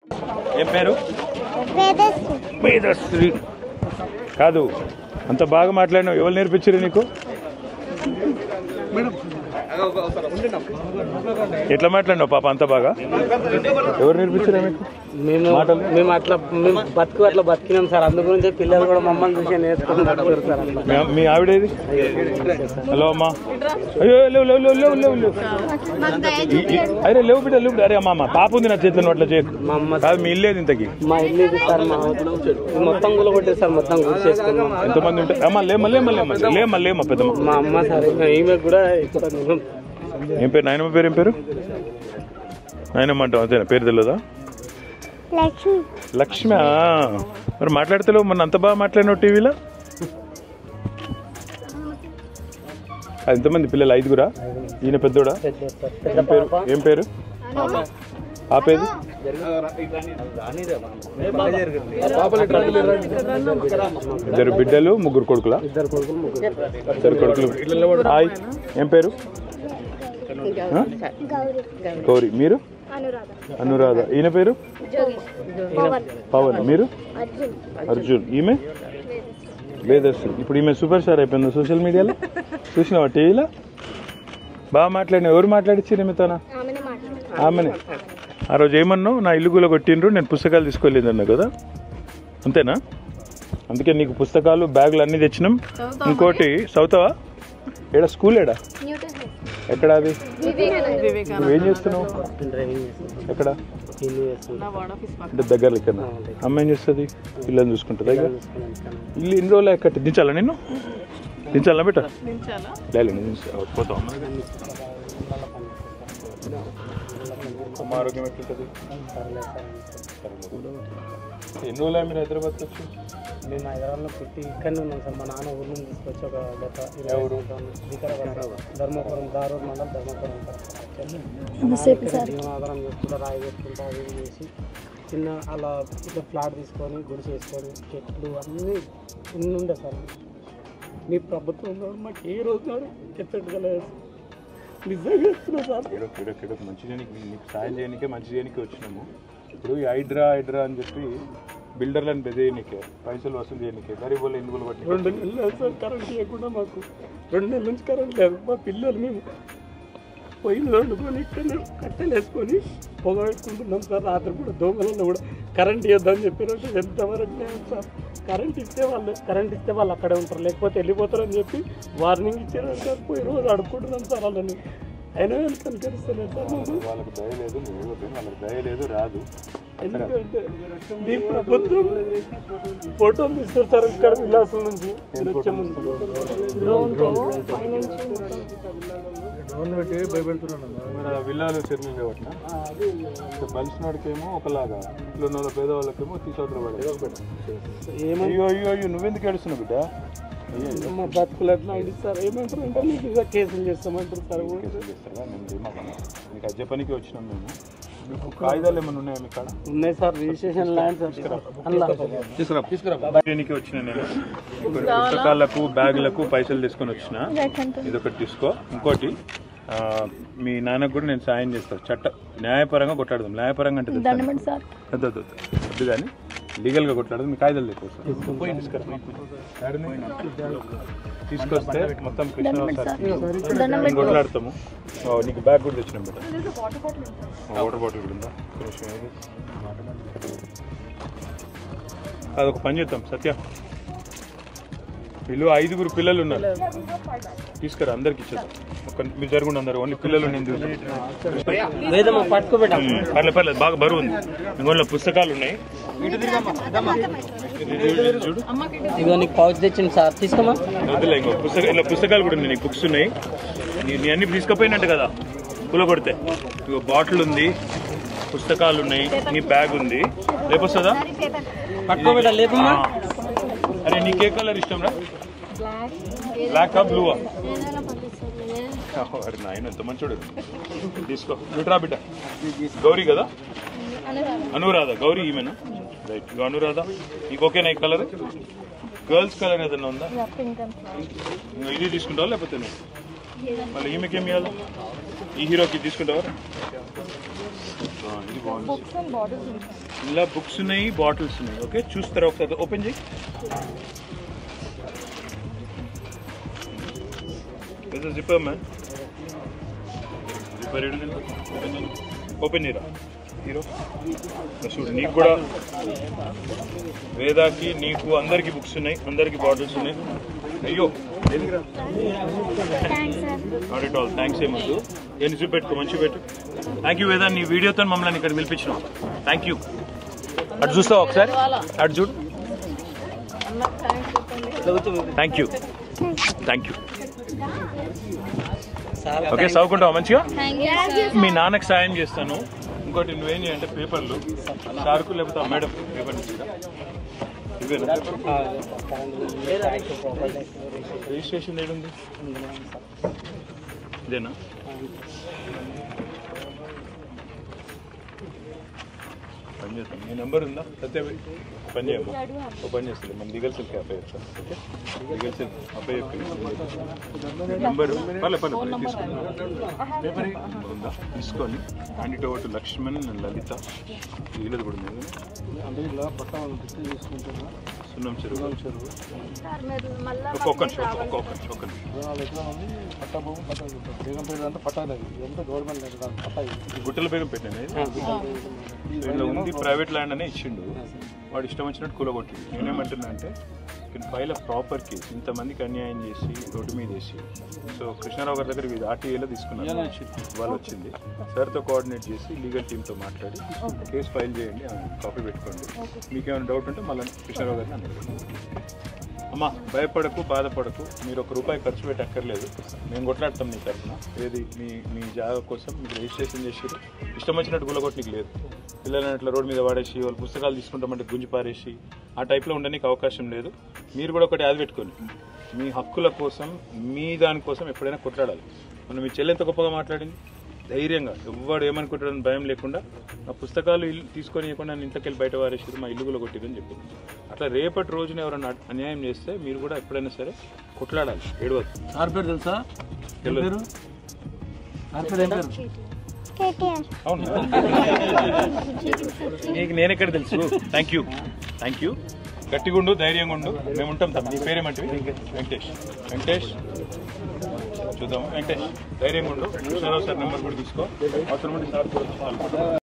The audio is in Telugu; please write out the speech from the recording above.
ఏం పేరు వేదశ్రీ వేదశ్రీ కాదు అంత బాగా మాట్లాడినావు ఎవరు నేర్పించారు నీకు ఎట్లా మాట్లాడినావు పాప అంత బాగా ఎవరు నేర్పించారా మీకు మేము మాటలు? మేము అట్లా మేము బతుకు అట్లా బతికినాం సార్ అందు గురించి పిల్లలు కూడా మమ్మల్ని చూసి నేర్చుకుంటారు సార్ అట్లా మీ- మీ ఆవిడేది హలో అమ్మా అయ్యో లేవు లేవు లేవు లేవు లేవు లేవు మాకు ఈ- ఈ- అరే లేవు బిడ్డ లేవు బిడ్డ అరే అమ్మా అమ్మ పాప ఉంది నా చేతిలో అట్లా చేయకు మా అమ్మ కాదు మీ ఇల్లేది ఇంతకి మా ఇల్లు ఇది సార్ మా ఇది మొత్తం గుల కొట్టేది సార్ మొత్తం గుడి చేసుకున్నాం ఎంతమంది ఉంటారు అమ్మా లేమ్మా లేమ్మా లేమ్మా లేమ్మా లేమ్మా పెద్దమ్మ మా అమ్మ సార్ ఈమె కూడా ఇక్కడ నేను ఏం పేరు నాయనమ్మ పేరు ఏం పేరు నాయనమ్మ అంటావు అంతేనా పేరు తెలియదా లక్ష్మి లక్ష్మి మరి మాట్లాడతలేవు మొన్న అంత బాగా మాట్లాడినావు టీవీలో అది ఎంతమంది పిల్లలు ఐదుగురా ఈయన పెద్దోడా పెద్ద సార్ పెద్ద ఏం పేరు పాప ఏం పేరు ఆపేది ఇద్దరు బిడ్డలు ముగ్గురు కొడుకులా ఇద్దరు కొడుకులు ముగ్గురు ఇద్దరు కొడుకులు హాయ్ ఏం పేరు ఆ? గౌరీ గౌరీ మీరు అనురాధ అనురాధ ఈయన పేరు పవన్ పవన్ మీరు అర్జున్ అర్జున్ ఈమె వేదర్శన్ ఇప్పుడు ఈమె సూపర్ స్టార్ అయిపోయింది సోషల్ మీడియాలో చూసినావా టీవీలో బాగా మాట్లాడిన ఎవరు మాట్లాడిచ్చారు ఈమెతోనా ఆమెనే మాట్లాడు ఆమెనే ఆ రోజు ఏమన్నావు నా ఇల్లు కూడా కొట్టిండ్రు నేను పుస్తకాలు తీసుకోలేదన్నా కదా అంతేనా అందుకే నీకు పుస్తకాలు బ్యాగులు అన్నీ తెచ్చినాం ఇంకోటి చదువుతావా ఏడా స్కూల్ ఏడా న్యూటన్ ఎక్కడ అది వివేకానంద నువ్వేం చేస్తున్నావు డ్రైవింగ్ చేస్తున్నాం ఎక్కడ ఇల్లు చేస్తున్నాం అంటే దగ్గర ఇక్కడ అమ్మ ఏం చేస్తుంది పిల్లల్ని చూసుకుంటుందా ఇక చూసుకున్నాం ఇక్కడ. ఇల్లు ఎన్ని రోజులు ఎక్కడ దించాలా నిన్ను దించాలా బిడ్డ లేదు నేను దించా- పోతాం అమ్మ ఆరోగ్యం ఎట్లుంటుంది పర్లేదు సార్. ఎన్ని రోజులు మీరు హైదరాబాద్కి వచ్చి మేము హైదరాబాద్లో పుట్టి ఇక్కడనే ఉన్నాం సార్ మా నాన్న ఊరు నుంచి తీసుకొచ్చి ఒక గత ఇరవై సంవత్సరాలు వికారాబాద్ ధర్మపురం దారూర్ మండలం ధర్మపురం సార్ జీవనాధారం చేసుకుంటా రాయి పెట్టుకుంటా అది ఇది చేసి చిన్న అలా ఇట్లా ఫ్లాట్ తీసుకొని గుడి చేసుకొని చెట్లు అన్నీ అన్నీ ఉండే సార్ మీ ప్రభుత్వంలో మాకు ఏ రోజు నాడు చెప్పట్టుకోలేదు నిజంగా చెప్తున్నా సార్ ఏడో ఏడో ఏడో మంచి చేయడానికి నీకు సాయం చేయడానికే మంచి చేయడానికే వచ్చినాము ఇప్పుడు ఈ హైడ్రా హైడ్రా అని చెప్పి బిల్డర్లను బెదేయనికే పైసలు వసూలు చేయనికే గరీబ్ వాళ్ళు ఎన్నికలు పట్టి రెండు నెలలు లేదు సార్ కరెంట్ ఇవ్వకుండా మాకు రెండు నెలల నుంచి కరెంట్ లేదు మా పిల్లలు మేము పొయ్యిలు వండుకొని ఇక్కడ కట్టెలు వేసుకొని పొగ పెట్టుకుంటున్నాం సార్ రాత్రి కూడా దోమలలో కూడా కరెంట్ ఇవ్వద్దని చెప్పారు ఎంతవరకు లేదు సార్ కరెంట్ ఇస్తే వాళ్ళు కరెంట్ ఇస్తే వాళ్ళు అక్కడే ఉంటారు లేకపోతే వెళ్ళిపోతారని చెప్పి వార్నింగ్ ఇచ్చారు సార్ పోయి రోజు అడుక్కుంటున్నాం సార్ వాళ్ళని అయినా కానీ కనికరిస్తలేదు సార్ మాకు వాళ్ళకి దయ లేదు నువ్వు ఇవ్వద్దు వాళ్ళకి దయ లేదు రాదు ఎందుకంటే మీ ప్రభుత్వం ఫోటోలు తీస్తారు సార్ ఇక్కడ విలాసం నుంచి మీరు వచ్చే ముందు మరి ఆ విల్లాలు చెరువులు లేవట్నా బలిసినోడికేమో ఒకలాగా ఇంట్లో ఉన్న వాళ్ళ పేదవాళ్ళకేమో తీసుకుని పడేది ఏమో అయ్యో అయ్యో అయ్యో నువ్వెందుకు ఏడుస్తున్నావు బిడ్డ మా బతుకులు ఎట్లా అయింది సార్ ఏమంటారు అంటే మీకు ఇలా కేసులు చేస్తామంటారు సార్ కేసులు చేస్తారా మేము చేయమా నీకు అజ్జే పనికి వచ్చినాం మేము మీకు కాగితాలు ఏమైనా ఉన్నాయా మీ కాడ ఉన్నాయి సార్ రిజిస్ట్రేషన్ ల్యాండ్ సార్ అలా దీనికి వచ్చిన నేను ఇప్పుడు పుస్తకాలకు బ్యాగులకు పైసలు తీసుకొని వచ్చిన ఇదొకటి తీసుకో ఇంకోటి ఆ, మీ నాన్నకు కూడా నేను సాయం చేస్తాను చట్ట న్యాయపరంగా కొట్లాడదాం న్యాయపరంగా అంటే తెలుసా? వద్దు, వద్దు, వద్దు. వద్దు కానీ లీగల్గా కొట్లాడదాం మీ కాగితాలు తెచ్చుకో సార్ పోయి తీసుకురా. యాడున్నాయి? తీసుకొస్తే మొత్తం కృష్ణ సార్ మేము కొట్లాడతాము ఓ, నీకు బ్యాగ్ కూడా తెచ్చినాం బిడ్డ వాటర్ బాటిల్ కూడా ఉందా కృష్ణ ఏది? అదొక పని చేద్దాం సత్య వీళ్ళు ఐదుగురు పిల్లలు ఉన్నారు తీసుకురా అందరికి ఇచ్చేద్దాం ఒక మీరు జరుగుండి అందరు ఓన్లీ పిల్లలు నేను చూసి వేదమ్మ పట్టుకోబెట్ట పర్లేదు పర్లేదు బాగా బరువు ఉంది ఇంకోళ్ళ పుస్తకాలు ఉన్నాయి ఇది చూడు, ఇది చూడు ఇగో నీకు పౌచ్ తెచ్చింది సార్ తీసుకోమా వద్దులే ఇంకో పుస్తక ఇలా పుస్తకాలు కూడా ఉన్నాయి నీకు బుక్స్ ఉన్నాయి నీ నీ అన్ని తీసుకుపోయినట్టు కదా కుల కొడితే ఇగో బాటిల్ ఉంది పుస్తకాలు ఉన్నాయి నీ బ్యాగ్ ఉంది లేపొస్తుందా పట్టుకోబెట్ట లేపమ్మా అరే నీకే కలర్ ఇష్టం రా బ్లాక్ ఆ బ్లూవా అరే నాయన ఎంత మంచోడు తీసుకో ఇటురా బిడ్డ గౌరీ కదా అనురాధ గౌరీ ఈమెనా రైట్ ఇగో అనురాధ నీకు ఓకేనా ఈ కలర్ గర్ల్స్ కలర్ ఏదైనా ఉందా ఇంకా ఇది తీసుకుంటావా లేకపోతే నువ్వు? మళ్ళీ ఈమెకి ఏమి ఇవ్వాలి ఈ హీరోకి తీసుకుంటావా ఆ, ఇది బాగుంది ఇలా బుక్స్ ఉన్నాయి బాటిల్స్ ఉన్నాయి ఓకే చూస్తారా ఒకసారి ఓపెన్ చేయి జిప్పర్ మ్యాన్ జిప్పర్ ఓపెన్ చేయరా హీరో చూడు నీకు కూడా వేదాకి నీకు అందరికి బుక్స్ ఉన్నాయి అందరికి బాటిల్స్ ఉన్నాయి అయ్యో ఎందుకురా నాట్ ఎట్ ఆల్ థ్యాంక్స్ ఏమొద్దు నేను చూపెట్టుకో మంచి పెట్టు థ్యాంక్ యూ వేదా నీ వీడియోతో మమ్మల్ని ఇక్కడ పిలిపించినావు థ్యాంక్ యూ అటు చూస్తావు ఒకసారి అటు చూడు thank you thank you okay చదువుకుంటావా మంచిగా మీ నాన్నకి సాయం చేస్తాను ఇంకోటి నువ్వేం చేయంటే పేపర్లు సార్కు లేకపోతే ఆ మేడం పేపర్ ఇచ్చిరా ఇవేనా రిజిస్ట్రేషన్ ఏడుంది ఇదేనా పని చేస్తాం మీ నెంబర్ ఉందా సత్యభాయ్ పని చేయమ్మా ఓ పని చేస్తుంది మన లీగల్ సెల్కి అప్లై చేస్తాం ఓకే లీగల్ సెల్ అప్లై చెప్పి నెంబరు పర్లే పర్లే పర్లే తీసుకున్నా పేపర్ ఉందా తీసుకొని hand it over to Lakshman and Lalitha వీళ్ళది కూడా ఉంది అంటే ఇలా పట్ట వాళ్ళు డిస్ట్రీ చేసుకుంటున్నా సున్నం చెరువు చెరువు సార్ మీరు మళ్ళా ఒక్కొక్క నిమిషం ఒక్కొక్క నిమిషం ఒక్క నిమిషం వాళ్ళు ఎట్లా ఉంది పట్ట భూమి పట్ట బేగం పేరు అంతా పట్టాలి ఇదంతా గవర్నమెంట్ లేదు దాని పట్ట ఇది. ఈ గుట్టల బేగం పెట్టాను వీళ్ళు ఉంది ప్రైవేట్ ల్యాండ్ అనే ఇచ్చిండు వాడు ఇష్టం వచ్చినట్టు కూలగొట్టిండు నేనేమంటున్నా అంటే can file a proper case ఇంతమందికి అన్యాయం చేసి రోడ్డు మీద వేసి సో కృష్ణారావు గారి దగ్గర ఇది ఆర్టీఏలో తీసుకున్నారు వాళ్ళు వచ్చింది సార్తో కోఆర్డినేట్ చేసి లీగల్ టీంతో మాట్లాడి కేసు ఫైల్ చేయండి కాపీ పెట్టుకోండి మీకు ఏమైనా డౌట్ ఉంటే మళ్ళీ కృష్ణారావు గారిని అడగండి అమ్మా భయపడకు బాధపడకు మీరు ఒక రూపాయి ఖర్చు పెట్టక్కర్లేదు మేము కొట్లాడతాం నీ తరఫున ఏది మీ మీ జాగా కోసం మీకు రిజిస్ట్రేషన్ చేసి ఇష్టం వచ్చినట్టు గులగొట్టనికి లేదు పిల్లలని అట్లా రోడ్డు మీద వాడేసి వాళ్ళు పుస్తకాలు తీసుకుంటామంటే గుంజి పారేసి ఆ టైప్లో ఉండడానికి అవకాశం లేదు మీరు కూడా ఒకటి యాది పెట్టుకొని మీ హక్కుల కోసం మీ దానికోసం ఎప్పుడైనా కొట్లాడాలి మనం మీ చెల్లెంత గొప్పగా మాట్లాడింది ధైర్యంగా ఎవ్వడు ఏమనుకుంటాడని భయం లేకుండా ఆ పుస్తకాలు ఇల్లు తీసుకొని ఇవ్వకుండా నన్ను ఇంట్లోకి వెళ్ళి బయట వారేసారు మా ఇల్లు కూడా కొట్టిరని చెప్పింది అట్లా రేపటి రోజున ఎవరైనా అన్యాయం చేస్తే మీరు కూడా ఎప్పుడైనా సరే కొట్లాడాలి ఏడవద్దు సార్ పేరు తెలుసా ఏం తెలియదు. పేరు సార్ పేరు ఏం పేరు అవును నీకు నేను ఎక్కడ తెలుసు థ్యాంక్ యూ థ్యాంక్ యూ గట్టిగా ఉండు ధైర్యంగా ఉండు మేము ఉంటాం తమ్ముడు నీ పేరేమంటివి వెంకటేష్ వెంకటేష్ చూద్దాం వెంకటేష్ ధైర్యంగా ఉండు కృష్ణారావు సార్ నెంబర్ కూడా తీసుకో అవసరం ఉంటే సార్ కూడా